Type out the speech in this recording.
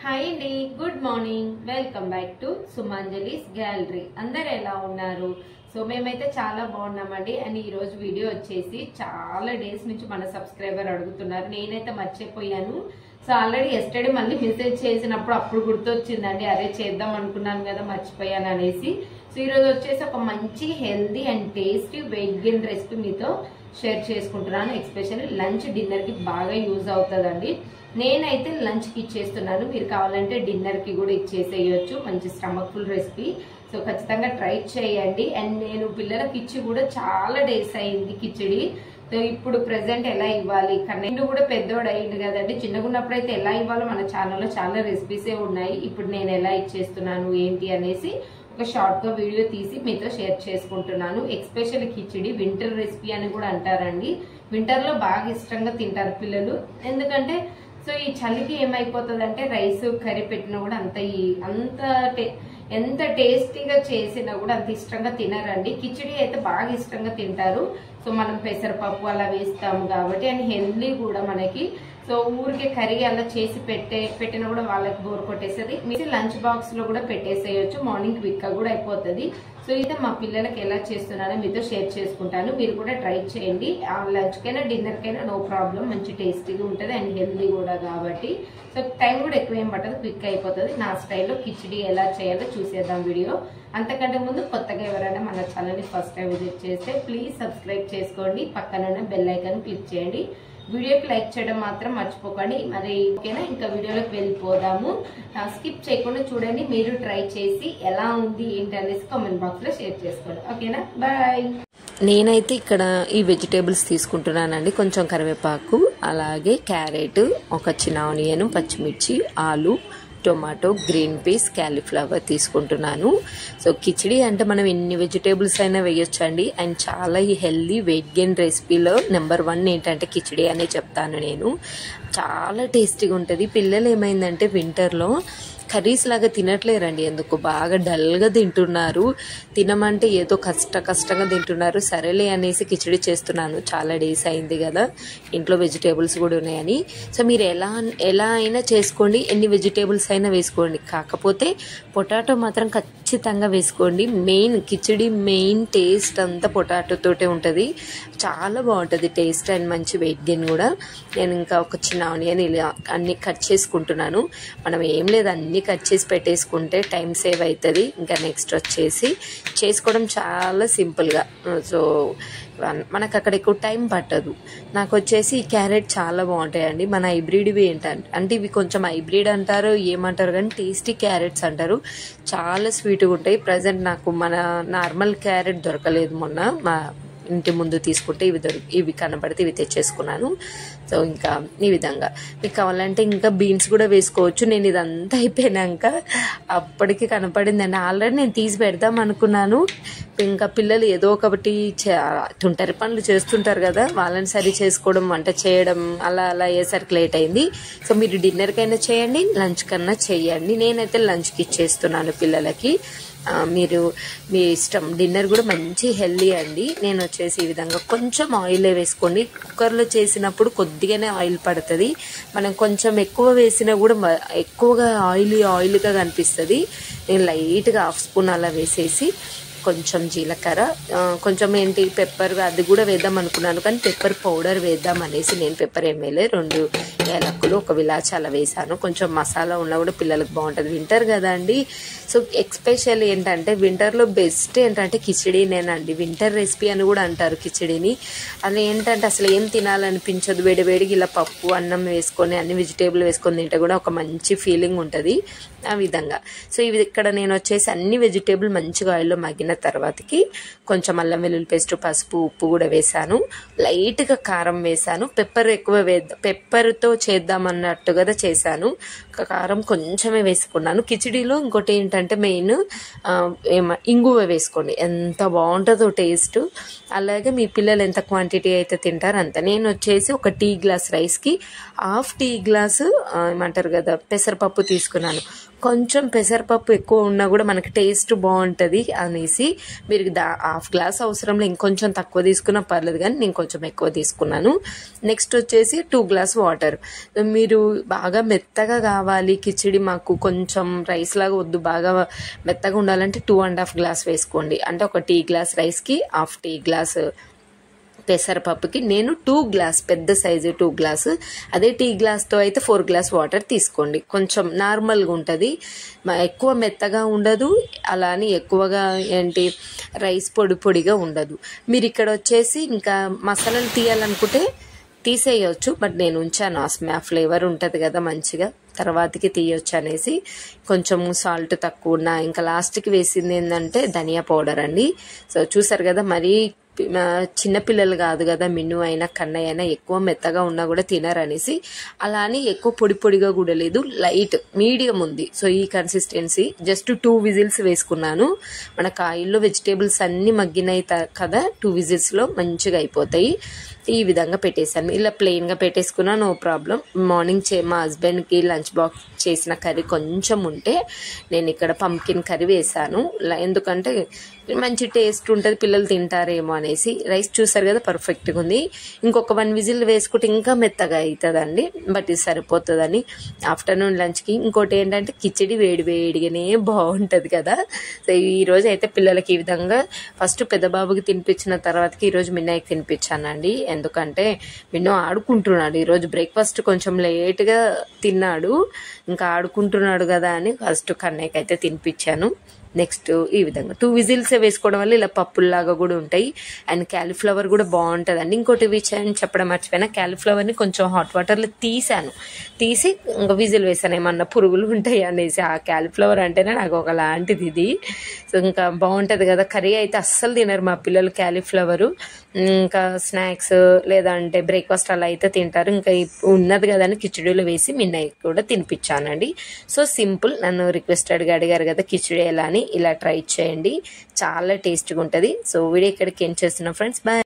hi అండి good morning welcome back to Sumanjali's gallery అందరు ఎలా ఉన్నారు సో మేమైతే చాలా బాగున్నామండి అండ్ ఈ రోజు వీడియో వచ్చేసి చాలా డేస్ నుంచి మన సబ్స్క్రైబర్ అడుగుతున్నారు నేనైతే మర్చిపోయాను సో ఆల్రెడీ ఎస్టర్డే మళ్ళీ మెసేజ్ చేసినప్పుడు అప్పుడు గుర్తొచ్చిందండి అరే చేద్దాం అనుకున్నాను కదా మర్చిపోయాను అనేసి సో ఈ రోజు వచ్చేసి ఒక మంచి healthy and tasty weight gain recipe మీతో షేర్ చేసుకుంటున్నాను ఎస్పెషల్లీ లంచ్ డిన్నర్ కి బాగా యూజ్ అవుతుందండి నేనైతే లంచ్ కి ఇచ్చేస్తున్నాను మీరు కావాలంటే డిన్నర్ కి కూడా ఇచ్చేసేయచ్చు మంచి స్టమక్ ఫుల్ రెసిపీ సో ఖచ్చితంగా ట్రై చేయండి అండ్ నేను పిల్లలకి ఇచ్చి కూడా చాలా డేస్ అయింది కిచిడి సో ఇప్పుడు ప్రెసెంట్ ఎలా ఇవ్వాలి కన్నెండు కూడా పెద్దోడు అయ్యింది కదండి చిన్నగా ఉన్నప్పుడు అయితే ఎలా ఇవ్వాలో మన ఛానల్లో చాలా రెసిపీసే ఉన్నాయి ఇప్పుడు నేను ఎలా ఇచ్చేస్తున్నాను ఏంటి అనేసి ఒక షార్ట్ గా వీడియో తీసి మీతో షేర్ చేసుకుంటున్నాను ఎక్స్పెషల్ కిచిడి వింటర్ రెసిపీ అని కూడా అంటారండి వింటర్ లో బాగా ఇష్టంగా తింటారు పిల్లలు ఎందుకంటే సో ఈ చలికి ఏమైపోతుంది అంటే రైస్ కర్రీ పెట్టినా కూడా అంత ఈ అంత టే- ఎంత టేస్టీగా చేసినా కూడా అంత ఇష్టంగా తినరండి కిచిడి అయితే బాగా ఇష్టంగా తింటారు సో మనం పెసరపప్పు అలా వేస్తాము కాబట్టి అండ్ హెల్దీ కూడా మనకి సో ఊరికే కర్రీ అలా చేసి పెట్టే పెట్టినా కూడా వాళ్ళకి బోర్ కొట్టేస్తుంది మీరు లంచ్ బాక్స్ లో కూడా పెట్టేసేయచ్చు మార్నింగ్ క్విక్ గా కూడా అయిపోతుంది సో అయితే మా పిల్లలకి ఎలా చేస్తున్నానో మీతో షేర్ చేసుకుంటాను మీరు కూడా ట్రై చేయండి లంచ్ కైనా డిన్నర్ కైనా నో ప్రాబ్లం మంచి టేస్టీగా ఉంటుంది అండ్ హెల్దీ కూడా కాబట్టి సో టైం కూడా ఎక్కువ ఏం పట్టదు క్విక్ అయిపోతుంది నా స్టైల్లో కిచిడి ఎలా చేయాలో చూసేద్దాం వీడియో అంతకంటే ముందు కొత్తగా ఎవరైనా మన ఛానల్ని ఫస్ట్ టైం విజిట్ చేస్తే ప్లీజ్ సబ్స్క్రైబ్ చేసుకోండి పక్కన బెల్ ఐకాన్ క్లిక్ చేయండి వీడియోకి లైక్ చేయడం మాత్రం మర్చిపోకండి మరి ఓకేనా ఇంకా వీడియోలోకి వెళ్ళిపోదాము స్కిప్ చేయకుండా చూడండి మీరు ట్రై చేసి ఎలా ఉంది ఏంటి అనేసి కామెంట్ బాక్స్ లో షేర్ చేసుకోండి ఓకేనా బాయ్ నేనైతే ఇక్కడ ఈ వెజిటేబుల్స్ తీసుకుంటున్నానండి కొంచెం కరివేపాకు అలాగే క్యారెట్ ఒక చిన్న ఆనియన్ పచ్చిమిర్చి ఆలు టొమాటో గ్రీన్ పీస్ క్యాలీఫ్లవర్ తీసుకుంటున్నాను సో కిచిడి అంటే మనం ఎన్ని వెజిటేబుల్స్ అయినా వేయొచ్చండి అండ్ చాలా ఈ హెల్దీ వెయిట్ గెయిన్ రెసిపీలో నెంబర్ వన్ ఏంటంటే కిచిడి అనే చెప్తాను నేను చాలా టేస్టీగా ఉంటుంది పిల్లలు ఏమైందంటే వింటర్లో కర్రీస్ లాగా తినట్లేరండి ఎందుకు బాగా డల్గా తింటున్నారు తినమంటే ఏదో కష్ట కష్టంగా తింటున్నారు సరేలే అనేసి కిచడి చేస్తున్నాను చాలా డేస్ అయింది కదా ఇంట్లో వెజిటేబుల్స్ కూడా ఉన్నాయని సో మీరు ఎలా ఎలా అయినా చేసుకోండి ఎన్ని వెజిటేబుల్స్ అయినా వేసుకోండి కాకపోతే పొటాటో మాత్రం ఖచ్చితంగా వేసుకోండి మెయిన్ కిచడి మెయిన్ టేస్ట్ అంతా పొటాటో తోటే ఉంటుంది చాలా బాగుంటుంది టేస్ట్ అండ్ మంచి వెయిట్ గెయిన్ కూడా నేను ఇంకా ఒక చిన్న ఆనియన్ ఇలా అన్ని కట్ చేసుకుంటున్నాను మనం ఏం లేదు అన్ని కట్ చేసి పెట్టేసుకుంటే టైం సేవ్ అవుతుంది ఇంకా నెక్స్ట్ వచ్చేసి చేసుకోవడం చాలా సింపుల్గా సో మనకు అక్కడ ఎక్కువ టైం పట్టదు నాకు వచ్చేసి ఈ క్యారెట్ చాలా బాగుంటాయండి మన హైబ్రిడ్వి ఏంటంటే అంటే ఇవి కొంచెం హైబ్రిడ్ అంటారు ఏమంటారు కానీ టేస్టీ క్యారెట్స్ అంటారు చాలా స్వీట్గా ఉంటాయి ప్రజెంట్ నాకు మన నార్మల్ క్యారెట్ దొరకలేదు మొన్న మా ఇంటి ముందు తీసుకుంటే ఇవి దొరికి ఇవి కనబడితే ఇవి తెచ్చేసుకున్నాను సో ఇంకా ఈ విధంగా మీకు కావాలంటే ఇంకా బీన్స్ కూడా వేసుకోవచ్చు నేను ఇదంతా అయిపోయినాక అప్పటికి కనపడిందండి ఆల్రెడీ నేను తీసి పెడదాం అనుకున్నాను ఇంకా పిల్లలు ఏదో ఒకటి తుంటరి పనులు చేస్తుంటారు కదా వాళ్ళని సరి చేసుకోవడం వంట చేయడం అలా అలా అయ్యేసరికి లేట్ అయింది సో మీరు డిన్నర్కైనా చేయండి లంచ్ కన్నా చేయండి నేనైతే లంచ్కి ఇచ్చేస్తున్నాను పిల్లలకి ఆ, మీరు మీ ఇష్టం డిన్నర్ కూడా మంచి హెల్దీ అండి నేను వచ్చేసి ఈ విధంగా కొంచెం ఆయిల్ వేసుకోండి కుక్కర్లో చేసినప్పుడు కొద్దిగానే ఆయిల్ పడుతుంది మనం కొంచెం ఎక్కువ వేసినా కూడా మ- ఎక్కువగా ఆయిలీ ఆయిల్గా కనిపిస్తుంది నేను లైట్గా హాఫ్ స్పూన్ అలా వేసేసి కొంచెం జీలకర్ర ఆ, కొంచెం ఏంటి పెప్పర్ అది కూడా వేద్దాం అనుకున్నాను కానీ పెప్పర్ పౌడర్ వేద్దాం అనేసి నేను పెప్పర్ ఏం వేయలే రెండు ఏలక్కులు ఒక విలాచి అలా వేసాను కొంచెం మసాలా ఉన్నా కూడా పిల్లలకు బాగుంటుంది వింటర్ కదా అండి సో ఎక్స్పెషల్ ఏంటంటే వింటర్లో బెస్ట్ ఏంటంటే కిచిడీనేనండి వింటర్ రెసిపీ అని కూడా అంటారు కిచిడీని అది ఏంటంటే అసలు ఏం తినాలనిపించదు వేడి వేడికి ఇలా పప్పు అన్నం వేసుకొని అన్ని వెజిటేబుల్ వేసుకొని తింటే కూడా ఒక మంచి ఫీలింగ్ ఉంటుంది ఆ విధంగా సో ఇవి ఇక్కడ నేను వచ్చేసి అన్ని వెజిటేబుల్ మంచిగా ఆయిల్లో మగ్గిన తర్వాతకి కొంచెం అల్లం వెల్లుల్లి పేస్ట్ పసుపు ఉప్పు కూడా వేసాను లైట్గా కారం వేసాను పెప్పర్ ఎక్కువ వేద్దాం పెప్పర్తో చేద్దామన్నట్టు కదా చేశాను క- కారం కొంచెమే వేసుకున్నాను కిచిడీలో ఇంకోటి ఏంటంటే మెయిన్ ఏమ ఇంగువ వేసుకోండి ఎంత బాగుంటుందో టేస్ట్ అలాగే మీ పిల్లలు ఎంత క్వాంటిటీ అయితే తింటారో అంత నేను వచ్చేసి ఒక టీ గ్లాస్ రైస్కి హాఫ్ టీ గ్లాసు ఆ, ఏమంటారు కదా పెసరపప్పు తీసుకున్నాను కొంచెం పెసరపప్పు ఎక్కువ ఉన్నా కూడా మనకి టేస్ట్ బాగుంటుంది అనేసి మీరు దా హాఫ్ గ్లాస్ అవసరంలో ఇంకొంచెం తక్కువ తీసుకున్నా పర్లేదు కానీ నేను కొంచెం ఎక్కువ తీసుకున్నాను నెక్స్ట్ వచ్చేసి టూ గ్లాస్ వాటర్ మీరు బాగా మెత్తగా కావాలి కిచిడి మాకు కొంచెం రైస్ లాగా వద్దు బాగా మెత్తగా ఉండాలంటే టూ అండ్ హాఫ్ గ్లాస్ వేసుకోండి అంటే ఒక టీ గ్లాస్ రైస్కి హాఫ్ టీ గ్లాస్ పెసరపప్పుకి నేను టూ గ్లాస్ పెద్ద సైజు టూ గ్లాస్ అదే టీ గ్లాస్తో అయితే ఫోర్ గ్లాస్ వాటర్ తీసుకోండి కొంచెం నార్మల్గా ఉంటుంది ఎక్కువ మెత్తగా ఉండదు అలా అని ఎక్కువగా ఏంటి రైస్ పొడి పొడిగా ఉండదు మీరు ఇక్కడ వచ్చేసి ఇంకా మసాలాలు తీయాలనుకుంటే తీసేయచ్చు బట్ నేను ఉంచాను ఆ స్మా ఫ్లేవర్ ఉంటుంది కదా మంచిగా తర్వాతకి తీయొచ్చు అనేసి కొంచెం సాల్ట్ తక్కువ ఉన్న ఇంకా లాస్ట్కి వేసింది ఏంటంటే ధనియా పౌడర్ అండి సో చూసారు కదా మరీ చిన్నపిల్లలు కాదు కదా మిన్ను అయినా కన్నయ్య అయినా ఎక్కువ మెత్తగా ఉన్నా కూడా తినరనేసి అలా అని ఎక్కువ పొడి పొడిగా కూడా లేదు లైట్ మీడియం ఉంది సో ఈ కన్సిస్టెన్సీ జస్ట్ టూ విజిల్స్ వేసుకున్నాను మన కాయిల్లో వెజిటేబుల్స్ అన్ని మగ్గినాయి కదా టూ విజిల్స్లో మంచిగా అయిపోతాయి ఈ విధంగా పెట్టేశాను ఇలా ప్లెయిన్గా పెట్టేసుకున్నా నో ప్రాబ్లం మార్నింగ్ చే మా హస్బెండ్కి లంచ్ బాక్స్ చేసిన కర్రీ కొంచెం ఉంటే నేను ఇక్కడ పంకిన్ కర్రీ వేసాను ఎందుకంటే మంచి టేస్ట్ ఉంటుంది పిల్లలు తింటారేమో అనేసి రైస్ చూసారు కదా పర్ఫెక్ట్గా ఉంది ఇంకొక వన్ విజిల్ వేసుకుంటే ఇంకా మెత్తగా అవుతుందండి బట్ ఇది సరిపోతుందని ఆఫ్టర్నూన్ లంచ్కి ఇంకోటి ఏంటంటే కిచిడి వేడి వేడిగానే బాగుంటుంది కదా సో ఈరోజు అయితే పిల్లలకి ఈ విధంగా ఫస్ట్ పెద్ద బాబుకి తినిపించిన తర్వాతకి ఈరోజు మిన్నయ్యకి తినిపించానండి ఎందుకంటే మిన్నో ఆడుకుంటున్నాడు ఈరోజు బ్రేక్ఫాస్ట్ కొంచెం లేట్గా తిన్నాడు ఇంకా ఆడుకుంటున్నాడు కదా అని ఫస్ట్ కన్నయ్యకి అయితే తినిపించాను నెక్స్ట్ ఈ విధంగా టూ విజిల్స్ వేసుకోవడం వల్ల ఇలా పప్పుల్లాగా కూడా ఉంటాయి అండ్ క్యాలీఫ్లవర్ కూడా బాగుంటుంది అండి ఇంకోటి విషయం చెప్పడం మర్చిపోయినా క్యాలీఫ్లవర్ని కొంచెం హాట్ వాటర్లో తీసాను తీసి ఇంకా విజిల్ వేసాను ఏమన్నా పురుగులు ఉంటాయి అనేసి ఆ క్యాలీఫ్లవర్ అంటేనే నాకు ఒక లాంటిది ఇది సో ఇంకా బాగుంటుంది కదా కర్రీ అయితే అస్సలు తినరు మా పిల్లలు క్యాలీఫ్లవరు ఇంకా స్నాక్స్ లేదంటే బ్రేక్ఫాస్ట్ అలా అయితే తింటారు ఇంకా ఉన్నది కదా అని కిచడీలో వేసి మిన్నయ్య కూడా తినిపించానండి సో సింపుల్ నన్ను రిక్వెస్టెడ్గా అడిగారు కదా కిచడీ ఎలా అని ఇలా ట్రై చేయండి చాలా టేస్ట్గా ఉంటుంది సో వీడియో ఇక్కడికి ఏం చేస్తున్నాం ఫ్రెండ్స్ బాయ్